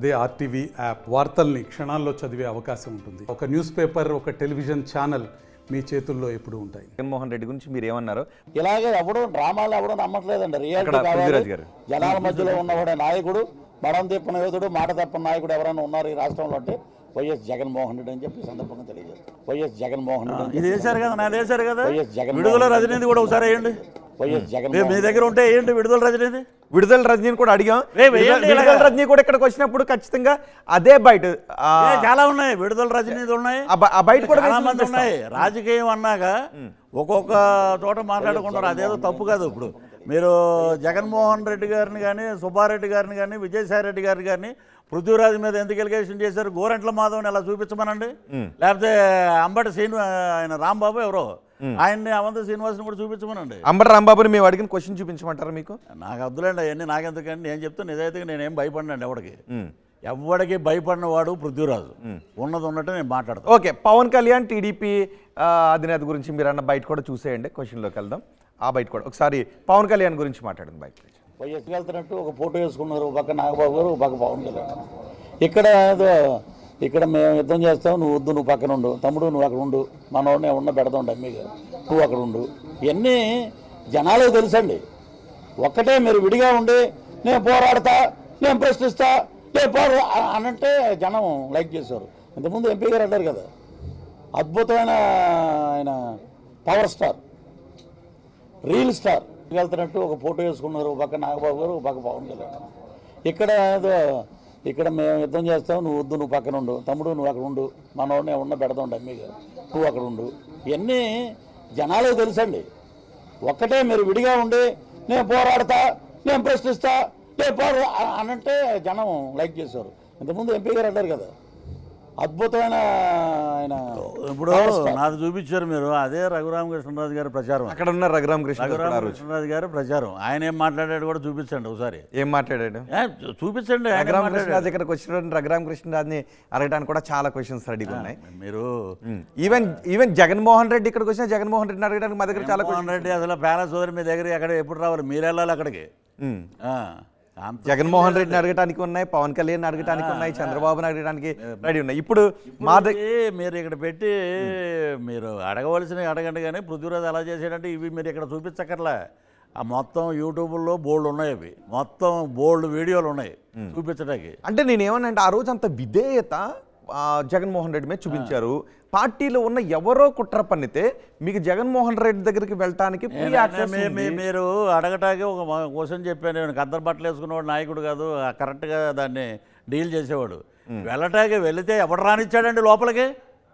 అదే RTV app వార్తల్ని క్షణాల్లో చదివే అవకాశం ఉంటుంది ఒక న్యూస్ పేపర్ ఒక టెలివిజన్ ఛానల్ మీ చేతుల్లో ఎప్పుడు ఉంటాయి జగన్మోహన్ రెడ్డి గురించి మీరు ఏమన్నారు ఇలాగే ఎవడు డ్రామాలు ఎవడో నమ్మట్లేదండి రియాలిటీ అక్కడ కావాలి పృథ్వీరాజ్ గారు. జనాల మధ్యలో ఉన్నవాడే నాయకుడు మడం తిప్పని యోధుడు మాట తప్పని నాయకుడు ఎవరైనా ఉన్నారు ఈ రాష్ట్రంలో అంటే వైఎస్ జగన్మోహన్ రెడ్డి అని చెప్పి ఈ సందర్భంగా తెలియజేస్తాను వైఎస్ జగన్మోహన్ రెడ్డి అని ఇది వేశారు కదా నా వేశారు కదా వైఎస్ జగన్మోహన్ విడుదల రజనీది కూడా ఒకసారి వేయండి వైఎస్ మీ- జగన్మోహన్ మీ దగ్గర ఉంటే ఏంటి విడుదల రజనీది విడుదల రజనీని కూడా అడిగాం రే, వేయండి విడుదల ఇలాగా. రజనీ కూడా ఇక్కడికి వచ్చినప్పుడు ఖచ్చితంగా అదే బయట ఆ, ఏ, చాలా ఉన్నాయి విడుదల రజనీది ఉన్నాయి ఆ బ- ఆ బయట కూడా చాలా వేసి మంది చూపిస్తాం. ఉన్నాయి రాజకీయం అన్నాక ఒక్కొక్క చోట మాట్లాడుకుంటారు అదేదో తప్పు కాదు ఇప్పుడు మీరు జగన్మోహన్ రెడ్డి గారిని కానీ సుబ్బారెడ్డి గారిని కానీ విజయసాయి రెడ్డి గారిని కానీ పృథ్వీరాజ్ మీద ఎందుకు ఎలిగేషన్ చేశారు గోరంట్ల మాధవ్ని ఎలా చూపించమనండి లేకపోతే అంబటి శ్రీను ఆయన రాంబాబు ఎవరో ఆయన్ని అవంత శ్రీనివాస్ని కూడా చూపించమనండి అంబటి రాంబాబుని మేము అడిగిన క్వశ్చన్ చూపించమంటారా మీకు నాకు వద్దులేండి అవన్నీ నాకెందుకండి నేను చెప్తే నిజాయితీగా నేనేం భయపడినండి ఎవడికి ఉమ్. ఎవడికి భయపడిన వాడు పృథ్వీరాజు ఉన్నది ఉన్నట్టు నేను మాట్లాడతాను ఓకే పవన్ కళ్యాణ్ టీడీపీ ఆ, అధినేత గురించి మీరు అన్న బయట కూడా చూసేయండి క్వశ్చన్లోకి వెళ్దాం ఆ బయట కూడా ఒకసారి పవన్ కళ్యాణ్ గురించి మాట్లాడండి బయట వైఎస్ వెళ్తున్నట్టు ఒక ఫోటో వేసుకున్నారు ఒక పక్క నాగబాబు గారు ఒక పక్క పవన్ కళ్యాణ్ ఇక్కడ ఏదో ఇక్కడ మేము యుద్ధం చేస్తాం నువ్వు వద్దు నువ్వు పక్కన ఉండు తమ్ముడు నువ్వు అక్కడ ఉండు మనోడిని ఉన్న పెడతాం డమ్మీగా నువ్వు అక్కడ ఉండు ఇవన్నీ జనాలకు తెలుసండి ఒక్కటే మీరు విడిగా ఉండి నేను పోరాడతా నేను ప్రశ్నిస్తా నేను పోరా అనంటే జనం లైక్ చేశారు ఇంతకుముందు ఎంపీ గారు అంటారు కదా అద్భుతమైన ఆయన పవర్ స్టార్ రీల్ స్టార్ వెళ్తున్నట్టు ఒక ఫోటో వేసుకున్నారు ఒక పక్క నాగబాబు గారు ఒక పక్క పవన్ కళ్యాణ్ ఇక్కడ ఏదో ఇక్కడ మేము యుద్ధం చేస్తాం నువ్వు వద్దు నువ్వు పక్కన ఉండు తమ్ముడు నువ్వు అక్కడ ఉండు మనోడిని ఉన్న పెడతాం డమ్మీగా నువ్వు అక్కడ ఉండు ఇవన్నీ జనాలకు తెలుసండి ఒక్కటే మీరు విడిగా ఉండి నేను పోరాడతా నేను ప్రశ్నిస్తా నేను పోరా అనంటే జనం లైక్ చేశారు ఇంతకుముందు ఎంపీ గారు అంటారు కదా అద్భుతమైన ఆయన ఇప్పుడు నాకు చూపించారు మీరు అదే రఘురామకృష్ణరాజు గారి ప్రచారం అక్కడ ఉన్న రఘురామ కృష్ణ గారు కూడా ఆ రోజు రఘురామకృష్ణరాజు గారి ప్రచారం ఆయన ఏం మాట్లాడాడు కూడా చూపించండి ఒకసారి ఏం మాట్లాడాడు ఏ, చూ- చూపించండి ఆయన ఏం రఘురామ మాట్లాడాడు. కృష్ణరాజు ఇక్కడికి వచ్చిన రఘురామ కృష్ణరాజుని అడగడానికి కూడా చాలా క్వశ్చన్స్ రెడీగా ఉన్నాయి మీరు ఈవెన్ ఈవెన్ జగన్మోహన్ రెడ్డి ఇక్కడికి వచ్చిన జగన్మోహన్ రెడ్డిని అడగడానికి మా దగ్గర చాలా జగన్మోహన్ రెడ్డి అసలు ప్యాలెస్ వదిలి మీ దగ్గర ఎక్కడ ఎప్పుడు రావాలి మీరు వెళ్ళాలి అక్కడికి ఉమ్. ఆ, అంత జగన్మోహన్ రెడ్డిని అడగటానికి ఉన్నాయి పవన్ కళ్యాణ్ అడగటానికి ఉన్నాయి చంద్రబాబుని అడగడానికి రెడీ ఉన్నాయి ఇప్పుడు మా దగ్గర ఇది మీరు ఇక్కడ పెట్టి మీరు అడగవలసినవి అడగండి కానీ పృథ్వీరాజ్ ఎలా చేసాడంటే ఇవి మీరు ఇక్కడ చూపించక్కర్లే ఆ మొత్తం యూట్యూబ్లో బోల్డ్ ఉన్నాయి అవి మొత్తం బోల్డ్ వీడియోలు ఉన్నాయి చూపించడానికి అంటే నేను ఏమనంటే ఆ రోజు అంత విధేయత ఆ, జగన్మోహన్ రెడ్డి మీద చూపించారు పార్టీలో ఉన్న ఎవరో కుట్ర పన్నితే మీకు జగన్మోహన్ రెడ్డి దగ్గరికి వెళ్ళటానికి free నేను- access మీ- ఉంది. మీ- మీరు అడగటానికి ఒక క్వశ్చన్ చెప్పాను నేను కద్దరు బట్టలు వేసుకున్నవాడు నాయకుడు కాదు ఆ కరెక్ట్గా దాన్ని డీల్ చేసేవాడు వెళ్ళటానికి వెళితే ఎవడు రానిచ్చాడండి లోపలికి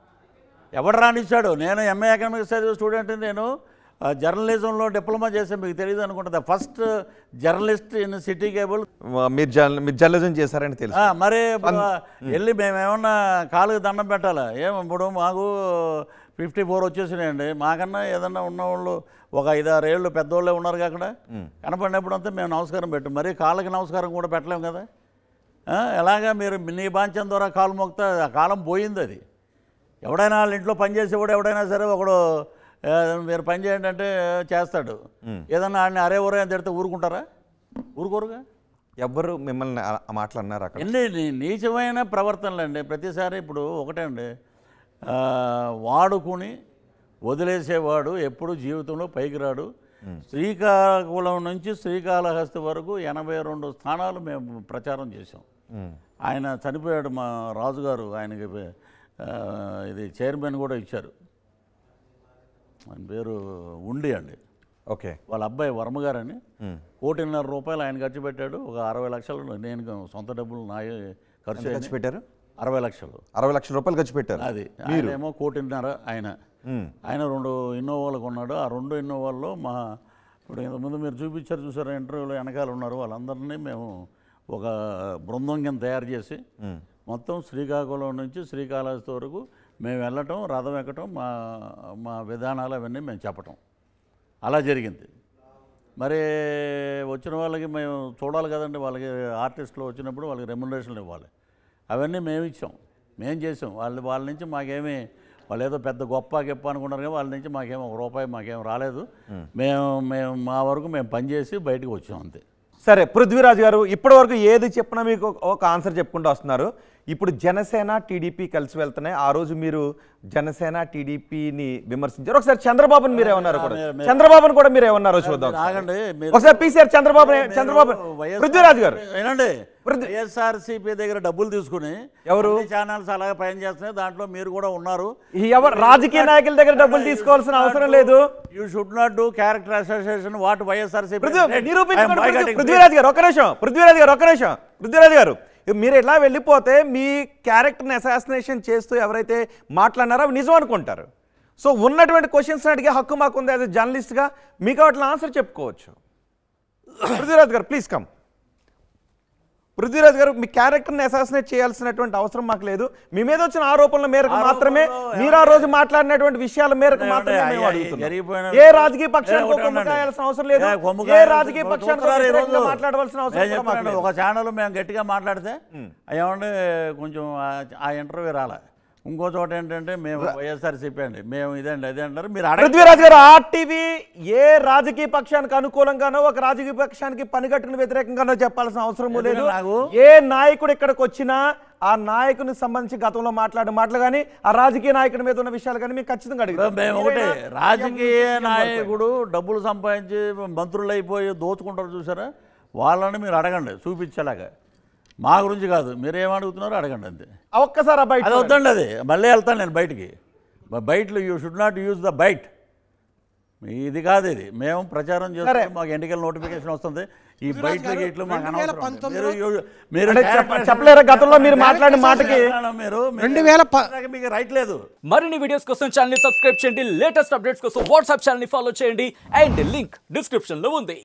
ఎవడు రానిచ్చాడు నేను ఎంఏ ఎకనామిక్స్ చదివే స్టూడెంట్ నేను ఆ, జర్నలిజంలో డిప్లొమా చేసాను మీకు తెలియదు అనుకుంటుంది first journalist in city cable మీరు జర్న మీరు జర్నలిజం చేశారని తెలుసు ఆ, మరి ఇప్పుడు వెళ్ళి మేము ఏమన్నా కాలుకి దండం పెట్టాలా ఏం ఇప్పుడు మాకు ఫిఫ్టీ ఫోర్ వచ్చేసినాయండి మాకన్నా ఏదన్నా ఉన్నవాళ్ళు ఒక ఐదారు ఏళ్ళు పెద్దోళ్ళే ఉన్నారు అక్కడ కనపడినప్పుడు అంతా మేము నమస్కారం పెట్టు మరి కాళ్ళకి నమస్కారం కూడా పెట్టలేము కదా ఆ, ఎలాగా మీరు నీ బాంచం ద్వారా కాలు మోగితే ఆ కాలం పోయింది అది ఎవడైనా వాళ్ళ ఇంట్లో పని చేసేవాడు ఎవడైనా సరే ఒకడు "ఏ, మీరు పని చేయండి అంటే చేస్తాడు ఏదన్నా ఆడిని అరే ఊరే అని తిడితే ఊరుకుంటారా ఊరుకోరుగా ఎవ్వరు మిమ్మల్ని ఆ- ఆ మాటలు అన్నారు అక్కడ ఎన్ని నీ- నీచమైన ప్రవర్తనలు అండి ప్రతిసారి ఇప్పుడు ఒకటే అండి ఆ, వాడుకుని వదిలేసేవాడు ఎప్పుడు జీవితంలో పైకి రాడు శ్రీకాకుళం నుంచి శ్రీకాళహస్తి వరకు ఎనభై రెండు స్థానాలు మేము ప్రచారం చేసాం ఉమ్. ఆయన చనిపోయాడు మా రాజుగారు ఆయనకి ఆ, ఇది చైర్మన్ కూడా ఇచ్చారు ఆయన పేరు ఉండి అండి ఓకే వాళ్ళ అబ్బాయి వర్మగారని కోటిన్నర రూపాయలు ఆయన ఖర్చు పెట్టాడు ఒక అరవై లక్షలు నేను సొంత డబ్బులు నా ఖర్చు ఖర్చు అయినాయి. పెట్టారు అరవై లక్షలు అరవై లక్షల రూపాయలు ఖర్చు పెట్టారు అది ఆయనేమో కోటిన్నర ఆయన ఉమ్. ఆయన రెండు ఇన్నోవాలు కొన్నాడు ఆ రెండు ఇన్నోవాల్లో మా ఇప్పుడు ఇంతకుముందు మీరు చూపించారు చూసారు ఇంటర్వ్యూలో వెనకాల ఉన్నారు వాళ్ళందరినీ మేము ఒక బృందం కింద తయారు చేసి మొత్తం శ్రీకాకుళం నుంచి శ్రీకాళహస్తి వరకు మేము వెళ్ళటం రథం ఎక్కటం మా మా విధానాలు అవన్నీ మేము చెప్పటం అలా జరిగింది మరి వచ్చిన వాళ్ళకి మేము చూడాలి కదండి వాళ్ళకి ఆర్టిస్టులు వచ్చినప్పుడు వాళ్ళకి రెమ్యునరేషన్లు ఇవ్వాలి అవన్నీ మేము ఇచ్చాం మేము చేసాం వాళ్ళు వాళ్ళ నుంచి మాకేమీ వాళ్ళు ఏదో పెద్ద గొప్ప గెప్ప అనుకున్నారు కానీ వాళ్ళ నుంచి మాకేమో ఒక రూపాయి మాకేం రాలేదు మేము మేము మా వరకు మేము పనిచేసి బయటకు వచ్చాం అంతే సరే పృథ్వీరాజ్ గారు ఇప్పటివరకు ఏది చెప్పినా మీకు ఒక- ఒక ఆన్సర్ చెప్పుకుంటూ వస్తున్నారు ఇప్పుడు జనసేన టీడీపీ కలిసి వెళ్తున్నాయి ఆ రోజు మీరు జనసేన టీడీపీని విమర్శించారు ఒకసారి చంద్రబాబుని మీరు ఏమన్నారు కూడా మీరు- మీరు- చంద్రబాబుని కూడా మీరు ఏమన్నారో చూద్దాం ఆగండి మీరు- ఒకసారి పీసీఆర్ చంద్రబాబు మీరు చంద్రబాబు వైఎస్ఆర్ పృథ్వీరాజ్ గారు వినండి పృథ్వీ- వైఎస్ఆర్సీపీ దగ్గర డబ్బులు తీసుకుని ఎవరు? అన్ని ఛానల్స్ అలాగే పైన చేస్తున్నాయి దాంట్లో మీరు కూడా ఉన్నారు ఈ ఎవరు రాజకీయ నాయకుల దగ్గర డబ్బులు తీసుకోవాల్సిన అవసరం లేదు you should not do character association what YSRCP Prithvi- నిరూపించుకోండి పృథ్వీ- పృథ్వీరాజ్ గారు ఒక్క నిమిషం పృథ్వీరాజ్ గారు ఒక్క నిమిషం పృథ్వీరాజ్ గారు ఇక మీరు ఇలా వెళ్ళిపోతే మీ క్యారెక్టర్ని అసాసినేషన్ చేస్తూ ఎవరైతే మాట్లాడినారో అవి నిజం అనుకుంటారు సో ఉన్నటువంటి క్వశ్చన్స్ అడిగే హక్కు మాకు ఉంది యాజ్ జర్నలిస్ట్గా మీకు వాటిని ఆన్సర్ చెప్పుకోవచ్చు పృథ్వీరాజ్ గారు ప్లీజ్ కమ్ పృథ్వీరాజ్ గారు మీ క్యారెక్టర్ని అసాసినేట్ చేయాల్సినటువంటి అవసరం మాకు లేదు మీ మీద వచ్చిన ఆరోపణల మేరకు మాత్రమే మీరు ఆ రోజు మాట్లాడినటువంటి విషయాల మేరకు మాత్రమే మేము అడుగుతున్నాం ఏ రాజకీయ పక్షానికి కొమ్ము కాయాల్సిన అవసరం లేదు ఏ రాజకీయ పక్షానికి వ్యతిరేకంగా మాట్లాడవలసిన అవసరం కూడా మాకు లేదు. ఒక ఛానల్ మేము గట్టిగా మాట్లాడితే ఏమంటే కొంచెం ఆ- ఆ ఇంటర్వ్యూ రాలే ఇంకో చోట ఏంటంటే మేము వైఎస్ఆర్సీపీ అండి మేము ఇదండి అదే అంటారు మీరు అడగ పృథ్వీరాజ్ గారు ఆర్టీవీ ఏ రాజకీయ పక్షానికి అనుకూలంగానో ఒక రాజకీయ పక్షానికి పనిగట్టును వ్యతిరేకంగానో చెప్పాల్సిన అవసరం లేదు ఎందుకంటే నాకు- ఏ నాయకుడు ఇక్కడికి వచ్చినా ఆ నాయకునికి సంబంధించి గతంలో మాట్లాడిన మాటలు కానీ ఆ రాజకీయ నాయకుడి మీద ఉన్న విషయాలు కానీ మేము ఖచ్చితంగా అడుగుతాం మేము ఒకటే మీరైనా రాజకీయ సీఎం నాయకుడు డబ్బులు సంపాదించి మంత్రులు అయిపోయి దోచుకుంటారు చూసారా వాళ్ళని మీరు అడగండి చూపించేలాగా మా గురించి కాదు మీరు ఏమడుగుతున్నారో అడగండి అంతే ఆ ఒక్కసారి ఆ బయట అది వద్దండి అది మళ్ళీ వెళ్తాను నేను బయటికి బయటలో you should not use the byte ఇది కాదు ఇది మేము ప్రచారం చేస్తే మాకు ఎన్నికల నోటిఫికేషన్ వస్తుంది ఈ బయట గేట్లు మాకు అనవసరం మీరు you- మీరు అంటే చెప్ప- చెప్పలేరా గతంలో మీరు మాట్లాడిన మాటకి మీరు రెండు వేల ప- మీకు రైట్ లేదు మరిన్ని వీడియోస్ కోసం ఛానల్ సబ్స్క్రైబ్ చేయండి లేటెస్ట్ అప్డేట్స్ కోసం వాట్సాప్ ఛానల్ ఫాలో చేయండి అండ్ లింక్ డిస్క్రిప్షన్ లో ఉంది